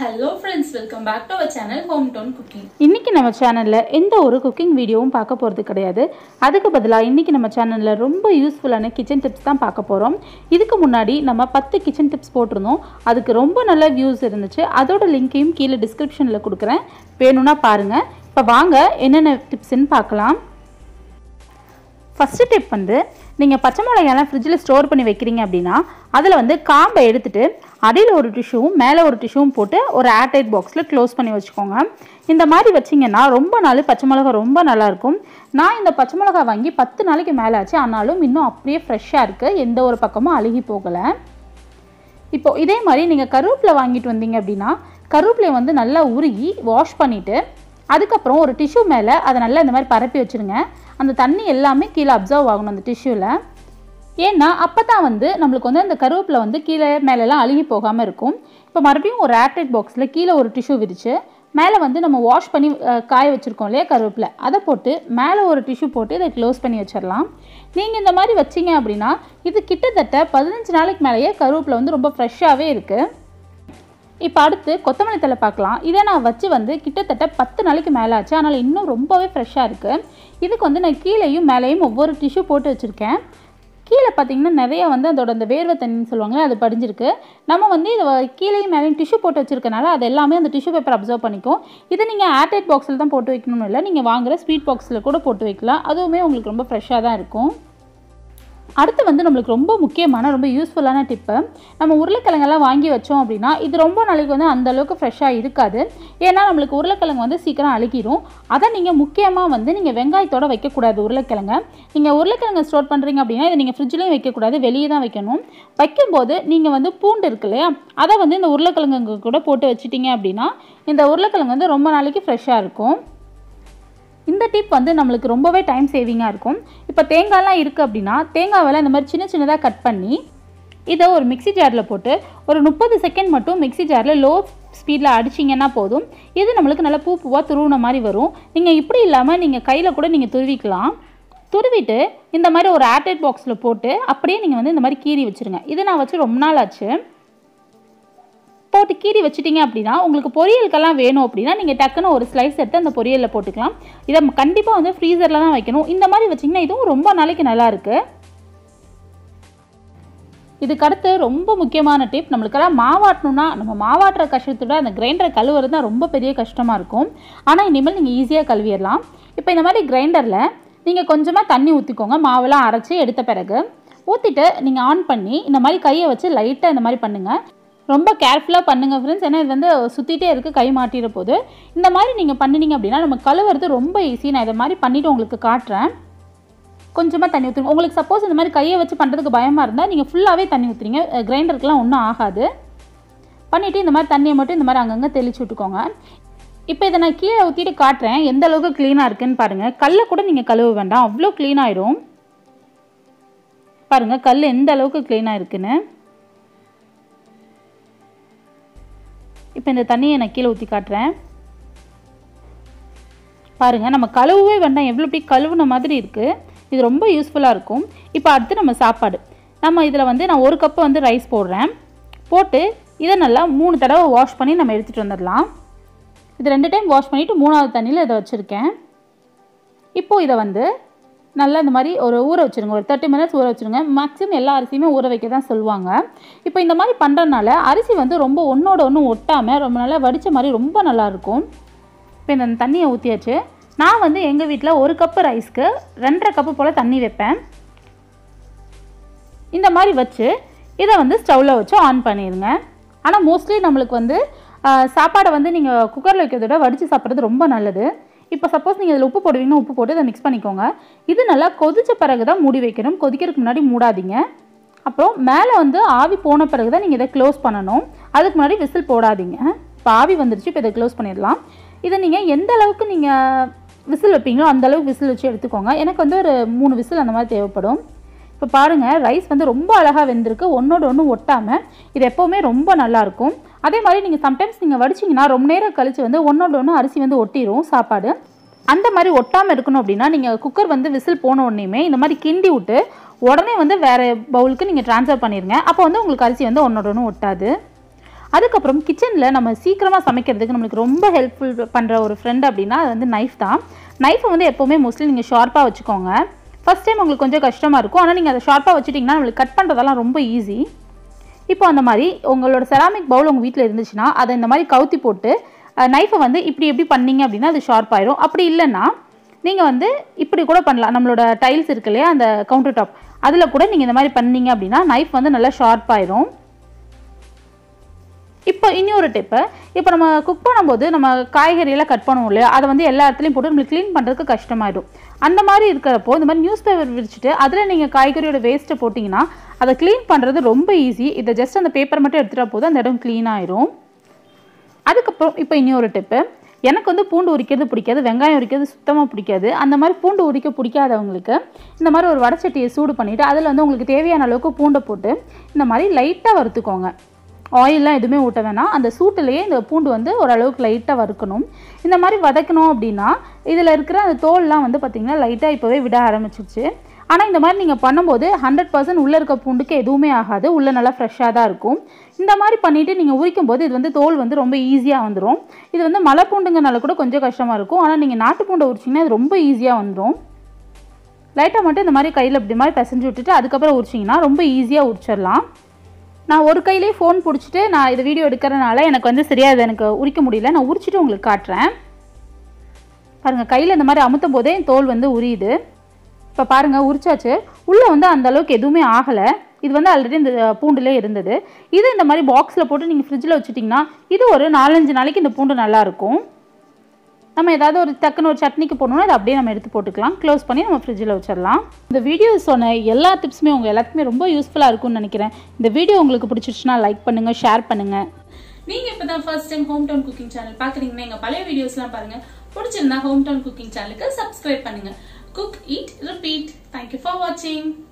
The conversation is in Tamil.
hello friends welcome back to our channel hometown cooking இன்றைக்கி நம்ம சேனலில் எந்த ஒரு குக்கிங் வீடியோவும் பார்க்க போகிறது கிடையாது அதுக்கு பதிலாக இன்றைக்கி நம்ம சேனலில் ரொம்ப யூஸ்ஃபுல்லான கிச்சன் டிப்ஸ் தான் பார்க்க போகிறோம் இதுக்கு முன்னாடி நம்ம பத்து கிச்சன் டிப்ஸ் போட்டிருந்தோம் அதுக்கு ரொம்ப நல்ல வியூஸ் இருந்துச்சு அதோட லிங்க்கையும் கீழே டிஸ்கிரிப்ஷனில் கொடுக்குறேன் வேணும்னா பாருங்கள் இப்போ வாங்க என்னென்ன டிப்ஸ்ன்னு பார்க்கலாம் ஃபஸ்ட்டு டிப் வந்து நீங்கள் பச்சை மிளகாயெல்லாம் ஃப்ரிட்ஜில் ஸ்டோர் பண்ணி வைக்கிறீங்க அப்படின்னா அதில் வந்து காம்பை எடுத்துட்டு அடியில் ஒரு டிஷ்யூவும் மேலே ஒரு டிஷ்யூவும் போட்டு ஒரு ஏர்டைட் பாக்ஸில் க்ளோஸ் பண்ணி வச்சுக்கோங்க இந்த மாதிரி வச்சிங்கன்னா ரொம்ப நாள் பச்சை மிளகா ரொம்ப நல்லாயிருக்கும் நான் இந்த பச்சை மிளகா வாங்கி பத்து நாளைக்கு மேலே ஆச்சு ஆனாலும் இன்னும் அப்படியே ஃப்ரெஷ்ஷாக இருக்குது எந்த ஒரு பக்கமும் அழுகி போகலை இப்போ இதே மாதிரி நீங்கள் கருவேப்பிலை வாங்கிட்டு வந்தீங்க அப்படின்னா கருவேப்பிலையை வந்து நல்லா உருகி வாஷ் பண்ணிவிட்டு அதுக்கப்புறம் ஒரு டிஷ்யூ மேலே அதை நல்லா இந்த மாதிரி பரப்பி வச்சுருங்க அந்த தண்ணி எல்லாமே கீழே அப்சர்வ் ஆகணும் அந்த டிஷ்யூவில் ஏன்னா அப்போ தான் வந்து நம்மளுக்கு வந்து அந்த கருவேப்பிலை வந்து கீழே மேலெல்லாம் அழுகி போகாமல் இருக்கும் இப்போ மறுபடியும் ஒரு ஏர்டைட் பாக்ஸில் கீழே ஒரு டிஷ்யூ விரித்து மேலே வந்து நம்ம வாஷ் பண்ணி அஹ், காய வச்சுருக்கோம் இல்லையா கருவேப்பிலை அதை போட்டு மேலே ஒரு டிஷ்யூ போட்டு இதை க்ளோஸ் பண்ணி வச்சிடலாம் நீங்கள் இந்த மாதிரி வச்சீங்க அப்படின்னா இது கிட்டத்தட்ட பதினஞ்சு நாளைக்கு மேலேயே கருவேப்பிலை வந்து ரொம்ப ஃப்ரெஷ்ஷாகவே இருக்குது இப்போ அடுத்து கொத்தமல்லி தழை பார்க்கலாம் இதை நான் வச்சு வந்து கிட்டத்தட்ட பத்து நாளைக்கு மேலே ஆச்சு அதனால் இன்னும் ரொம்பவே ஃப்ரெஷ்ஷாக இருக்குது இதுக்கு வந்து நான் கீழேயும் மேலேயும் ஒவ்வொரு டிஷ்யூ போட்டு வச்சுருக்கேன் கீழே பார்த்தீங்கன்னா நிறைய வந்து அதோட அந்த வேர்வை தண்ணின்னு சொல்லுவாங்களே அது படிஞ்சிருக்கு நம்ம வந்து இதை வ- கீழேயும் மேலேயும் டிஷ்யூ போட்டு வச்சிருக்கனால அது எல்லாமே அந்த டிஷ்யூ பேப்பர் அப்சர்வ் பண்ணிக்கும் இதை நீங்கள் ஏர்டைட் பாக்ஸில் தான் போட்டு வைக்கணும்னு இல்லை நீங்கள் வாங்குற ஸ்வீட் பாக்ஸில் கூட போட்டு வைக்கலாம் அதுவுமே உங்களுக்கு ரொம்ப ஃப்ரெஷ்ஷாக தான் இருக்கும் அடுத்து வந்து நம்மளுக்கு ரொம்ப முக்கியமான ரொம்ப யூஸ்ஃபுல்லான டிப்பு நம்ம உருளைக்கிழங்கெல்லாம் வாங்கி வச்சோம் அப்படின்னா இது ரொம்ப நாளைக்கு வந்து அந்த அளவுக்கு ஃப்ரெஷ்ஷாக இருக்காது ஏன்னா நம்மளுக்கு உருளைக்கிழங்கு வந்து சீக்கிரம் அழுகிரும் அதை நீங்கள் முக்கியமாக வந்து நீங்கள் வெங்காயத்தோட வைக்கக்கூடாது உருளைக்கிழங்க நீங்கள் உருளைக்கிழங்கு ஸ்டோர் பண்ணுறீங்க அப்படின்னா இதை நீங்கள் ஃப்ரிட்ஜ்லேயும் வைக்கக்கூடாது வெளியே தான் வைக்கணும் வைக்கும்போது நீங்கள் வந்து பூண்டு இருக்கு இல்லையா அதை வந்து இந்த உருளைக்கிழங்கு கூட போட்டு வச்சிட்டீங்க அப்படின்னா இந்த உருளைக்கிழங்கு வந்து ரொம்ப நாளைக்கு ஃப்ரெஷ்ஷாக இருக்கும் இந்த டிப் வந்து நம்மளுக்கு ரொம்பவே டைம் சேவிங்காக இருக்கும் இப்போ தேங்காய்லாம் இருக்குது அப்படின்னா தேங்காவெல்லாம் இந்த மாதிரி சின்ன சின்னதாக கட் பண்ணி இதை ஒரு மிக்ஸி ஜாரில் போட்டு ஒரு முப்பது செகண்ட் மட்டும் மிக்ஸி ஜாரில் லோ ஸ்பீடில் அடிச்சிங்கன்னா போதும் இது நம்மளுக்கு நல்லா பூ பூவாக துருவின மாதிரி வரும் நீங்கள் இப்படி இல்லாமல் நீங்கள் கையில் கூட நீங்கள் துருவிக்கலாம் துருவிட்டு இந்த மாதிரி ஒரு ஏர்டைட் பாக்ஸில் போட்டு அப்படியே நீங்கள் வந்து இந்த மாதிரி கீறி வச்சுருங்க இது நான் வச்சு ரொம்ப நாள் ஆச்சு போட்டு கீறி வச்சிட்டிங்க அப்படின்னா உங்களுக்கு பொரியலுக்கெல்லாம் வேணும் அப்படின்னா நீங்கள் டக்குன்னு ஒரு ஸ்லைஸ் எடுத்து அந்த பொரியலில் போட்டுக்கலாம் இதை கண்டிப்பாக வந்து ஃப்ரீசரில் தான் வைக்கணும் இந்த மாதிரி வச்சிங்கன்னா இதுவும் ரொம்ப நாளைக்கு நல்லா இருக்கு இதுக்கு அடுத்து ரொம்ப முக்கியமான டிப் நம்மளுக்கெல்லாம் மாவாட்டணும்னா நம்ம மாவாட்டுற கஷ்டத்தோட அந்த கிரைண்டரை கழுவுறது தான் ரொம்ப பெரிய கஷ்டமாக இருக்கும் ஆனால் இனிமேல் நீங்கள் ஈஸியாக கழுவிடலாம் இப்போ இந்த மாதிரி கிரைண்டரில் நீங்கள் கொஞ்சமாக தண்ணி ஊற்றிக்கோங்க மாவெல்லாம் அரைச்சி எடுத்த பிறகு ஊற்றிட்டு நீங்கள் ஆன் பண்ணி இந்த மாதிரி கையை வச்சு லைட்டாக இந்த மாதிரி பண்ணுங்கள் ரொம்ப கேர்ஃபுல்லாக பண்ணுங்கள் ஃப்ரெண்ட்ஸ் ஏன்னா இது வந்து சுற்றிட்டே இருக்குது கை மாட்டிற போது இந்த மாதிரி நீங்கள் பண்ணினீங்க அப்படின்னா நம்ம கழுவுறது ரொம்ப ஈஸி நான் இதை மாதிரி பண்ணிவிட்டு உங்களுக்கு காட்டுறேன் கொஞ்சமாக தண்ணி ஊற்றுங்க உங்களுக்கு சப்போஸ் இந்த மாதிரி கையை வச்சு பண்ணுறதுக்கு பயமாக இருந்தால் நீங்கள் ஃபுல்லாகவே தண்ணி ஊற்றுறீங்க கிரைண்டருக்குலாம் ஒன்றும் ஆகாது பண்ணிவிட்டு இந்த மாதிரி தண்ணியை மட்டும் இந்த மாதிரி அங்கங்கே தெளிச்சு விட்டுக்கோங்க இப்போ இதை நான் கீழே ஊற்றிட்டு காட்டுறேன் எந்த அளவுக்கு க்ளீனாக இருக்குன்னு பாருங்கள் கல்லை கூட நீங்கள் கழுவ வேண்டாம் அவ்வளோ க்ளீன் ஆயிடும் பாருங்கள் கல் எந்த அளவுக்கு க்ளீனாக இருக்குன்னு இப்போ இந்த தண்ணியை நான் கீழே ஊற்றி காட்டுறேன் பாருங்கள் நம்ம கழுவவே வேண்டாம் எவ்வளோ இப்படி கழுவுன மாதிரி இருக்குது இது ரொம்ப யூஸ்ஃபுல்லாக இருக்கும் இப்போ அடுத்து நம்ம சாப்பாடு நம்ம இதில் வந்து நான் ஒரு கப்பு வந்து ரைஸ் போடுறேன் போட்டு இதை நல்லா மூணு தடவை வாஷ் பண்ணி நம்ம எடுத்துகிட்டு வந்துடலாம் இது ரெண்டு டைம் வாஷ் பண்ணிவிட்டு மூணாவது தண்ணியில் இதை வச்சுருக்கேன் இப்போது இதை வந்து நல்லா இந்த மாதிரி ஒரு ஊற வச்சுருங்க ஒரு தேர்ட்டி மினிட்ஸ் ஊற வச்சுருங்க மேக்ஸிமம் எல்லா அரிசியுமே ஊற வைக்க தான் சொல்லுவாங்க இப்போ இந்த மாதிரி பண்ணுறதுனால அரிசி வந்து ரொம்ப ஒன்றோட ஒன்று ஒட்டாமல் ரொம்ப நல்லா வடித்த மாதிரி ரொம்ப நல்லாயிருக்கும் இப்போ இந்த தண்ணியை ஊற்றியாச்சு நான் வந்து எங்கள் வீட்டில் ஒரு கப்பு ரைஸ்க்கு ரெண்டரை கப்பு போல் தண்ணி வைப்பேன் இந்த மாதிரி வச்சு இதை வந்து ஸ்டவ்வில் வச்சு ஆன் பண்ணிடுங்க ஆனால் மோஸ்ட்லி நம்மளுக்கு வந்து ஆஹ், சாப்பாடை வந்து நீங்கள் குக்கரில் வைக்கிறத விட வடித்து சாப்பிட்றது ரொம்ப நல்லது இப்போ சப்போஸ் நீங்கள் இதில் உப்பு போடுவீங்கன்னா உப்பு போட்டு இதை மிக்ஸ் பண்ணிக்கோங்க இது நல்லா கொதிச்ச பிறகு தான் மூடி வைக்கணும் கொதிக்கிறதுக்கு முன்னாடி மூடாதீங்க அப்புறம் மேலே வந்து ஆவி போன பிறகு தான் நீங்கள் இதை க்ளோஸ் பண்ணணும் அதுக்கு முன்னாடி விசில் போடாதீங்க இப்போ ஆவி வந்துருச்சு இப்போ இதை க்ளோஸ் பண்ணிடலாம் இதை நீங்கள் எந்த அளவுக்கு நீங்கள் விசில் வைப்பீங்களோ அந்த அளவுக்கு விசில் வச்சு எடுத்துக்கோங்க எனக்கு வந்து ஒரு மூணு விசில் அந்த மாதிரி தேவைப்படும் இப்போ பாருங்கள் ரைஸ் வந்து ரொம்ப அழகாக வெந்திருக்கு ஒன்றோட ஒன்று ஒட்டாமல் இது எப்போவுமே ரொம்ப நல்லாயிருக்கும் அதே மாதிரி நீங்கள் சம்டைம்ஸ் நீங்கள் வடிச்சிங்கன்னா ரொம்ப நேரம் கழித்து வந்து ஒன்றோட ஒன்று அரிசி வந்து ஒட்டிடும் சாப்பாடு அந்த மாதிரி ஒட்டாமல் இருக்கணும் அப்படின்னா நீங்கள் குக்கர் வந்து விசில் போன உடனேயுமே இந்த மாதிரி கிண்டி விட்டு உடனே வந்து வேறு பவுலுக்கு நீங்கள் ட்ரான்ஸ்ஃபர் பண்ணிடுங்க அப்போ வந்து உங்களுக்கு அரிசி வந்து ஒன்றோட ஒன்று ஒட்டாது அதுக்கப்புறம் கிச்சனில் நம்ம சீக்கிரமாக சமைக்கிறதுக்கு நம்மளுக்கு ரொம்ப ஹெல்ப்ஃபுல் பண்ணுற ஒரு ஃப்ரெண்ட் அப்படின்னா அது வந்து நைஃப் தான் நைஃபை வந்து எப்போவுமே மோஸ்ட்லி நீங்கள் ஷார்ப்பாக வச்சுக்கோங்க ஃபஸ்ட் டைம் உங்களுக்கு கொஞ்சம் கஷ்டமாக இருக்கும் ஆனால் நீங்கள் அதை ஷார்ப்பாக வச்சுட்டிங்கன்னா நம்மளுக்கு கட் பண்ணுறதெல்லாம் ரொம்ப ஈஸி இப்போ அந்த மாதிரி உங்களோட செராமிக் பவுல் உங்கள் வீட்டில் இருந்துச்சுன்னா அதை இந்த மாதிரி கவுத்தி போட்டு நைஃபை வந்து இப்படி எப்படி பண்ணீங்க அப்படின்னா அது ஷார்ப் ஆயிரும் அப்படி இல்லைன்னா நீங்கள் வந்து இப்படி கூட பண்ணலாம் நம்மளோட டைல்ஸ் இருக்கு இல்லையா அந்த கவுண்டர் டாப் அதில் கூட நீங்கள் இந்த மாதிரி பண்ணீங்க அப்படின்னா நைஃப் வந்து நல்லா ஷார்ப் ஆயிரும் இப்போ இன்னொரு டிப்பு இப்போ நம்ம குக் பண்ணும்போது நம்ம காய்கறியெல்லாம் கட் பண்ணுவோம் இல்லையா அதை வந்து எல்லா இடத்துலையும் போட்டு நம்மளுக்கு க்ளீன் பண்ணுறதுக்கு கஷ்டமாயிடும் அந்த மாதிரி இருக்கிறப்போ இந்த மாதிரி நியூஸ் பேப்பர் விரிச்சிட்டு அதில் நீங்கள் காய்கறியோட வேஸ்ட்டை போட்டிங்கன்னா அதை க்ளீன் பண்ணுறது ரொம்ப ஈஸி இதை ஜஸ்ட் அந்த பேப்பர் மட்டும் எடுத்துகிட்டா போதும் அந்த இடம் க்ளீன் ஆயிரும் அதுக்கப்புறம் இப்போ இன்னொரு டிப்பு எனக்கு வந்து பூண்டு உரிக்கிறது பிடிக்காது வெங்காயம் உரிக்கிறது சுத்தமாக பிடிக்காது அந்த மாதிரி பூண்டு உரிக்க பிடிக்காதவங்களுக்கு இந்த மாதிரி ஒரு வடச்சட்டியை சூடு பண்ணிவிட்டு அதில் வந்து உங்களுக்கு தேவையான அளவுக்கு பூண்டை போட்டு இந்த மாதிரி லைட்டாக வறுத்துக்கோங்க ஆயிலெலாம் எதுவுமே ஊட்ட வேணாம் அந்த சூட்டிலேயே இந்த பூண்டு வந்து ஓரளவுக்கு லைட்டாக வறுக்கணும் இந்த மாதிரி வதக்கணும் அப்படின்னா இதில் இருக்கிற அந்த தோல்லாம் வந்து பார்த்திங்கன்னா லைட்டாக இப்போவே விட ஆரம்பிச்சிருச்சு ஆனால் இந்த மாதிரி நீங்கள் பண்ணும்போது ஹண்ட்ரட் பர்சன்ட் உள்ளே இருக்க பூண்டுக்கு எதுவுமே ஆகாது உள்ளே நல்லா ஃப்ரெஷ்ஷாக தான் இருக்கும் இந்த மாதிரி பண்ணிவிட்டு நீங்கள் உரிக்கும் போது இது வந்து தோல் வந்து ரொம்ப ஈஸியாக வந்துடும் இது வந்து மலை பூண்டுங்கனால கூட கொஞ்சம் கஷ்டமாக இருக்கும் ஆனால் நீங்கள் நாட்டு பூண்டை உரிச்சிங்கன்னா இது ரொம்ப ஈஸியாக வந்துடும் லைட்டாக மட்டும் இந்த மாதிரி கையில் இப்படி மாதிரி பிசைஞ்சு விட்டுட்டு அதுக்கப்புறம் உரிச்சிங்கன்னா ரொம்ப ஈஸியாக உரிச்சிடலாம் நான் ஒரு கையிலே ஃபோன் பிடிச்சிட்டு நான் இது வீடியோ எடுக்கிறனால எனக்கு வந்து சரியாக அது எனக்கு உரிக்க முடியல நான் உரிச்சிட்டு உங்களுக்கு காட்டுறேன் பாருங்கள் கையில் இந்த மாதிரி அமுத்தும் போதே தோல் வந்து உரியுது இப்போ பாருங்கள் உரிச்சாச்சு உள்ளே வந்து அந்த அளவுக்கு எதுவுமே ஆகலை இது வந்து ஆல்ரெடி இந்த பூண்டுலே இருந்தது இது இந்த மாதிரி பாக்ஸில் போட்டு நீங்கள் ஃப்ரிட்ஜில் வச்சுட்டிங்கன்னா இது ஒரு நாலஞ்சு நாளைக்கு இந்த பூண்டு நல்லாயிருக்கும் நம்ம ஏதாவது ஒரு டக்குன்னு ஒரு சட்னிக்கு போடணும்னா அதை அப்படியே நம்ம எடுத்து போட்டுக்கலாம் க்ளோஸ் பண்ணி நம்ம ஃப்ரிட்ஜில் வச்சிடலாம் இந்த வீடியோ சொன்ன எல்லா டிப்ஸுமே உங்கள் எல்லாத்துக்குமே ரொம்ப யூஸ்ஃபுல்லாக இருக்கும்னு நினைக்கிறேன் இந்த வீடியோ உங்களுக்கு பிடிச்சிருச்சுன்னா லைக் பண்ணுங்கள் ஷேர் பண்ணுங்கள் நீங்க இப்பதான் first time hometown cooking channel பாக்குறீங்கன்னா எங்க பழைய வீடியோஸ்லாம் பாருங்க பிடிச்சிருந்தா ஹோம் டவுன் குக்கிங் சேனலுக்கு சப்ஸ்கிரைப் பண்ணுங்க cook eat repeat thank you for வாட்சிங்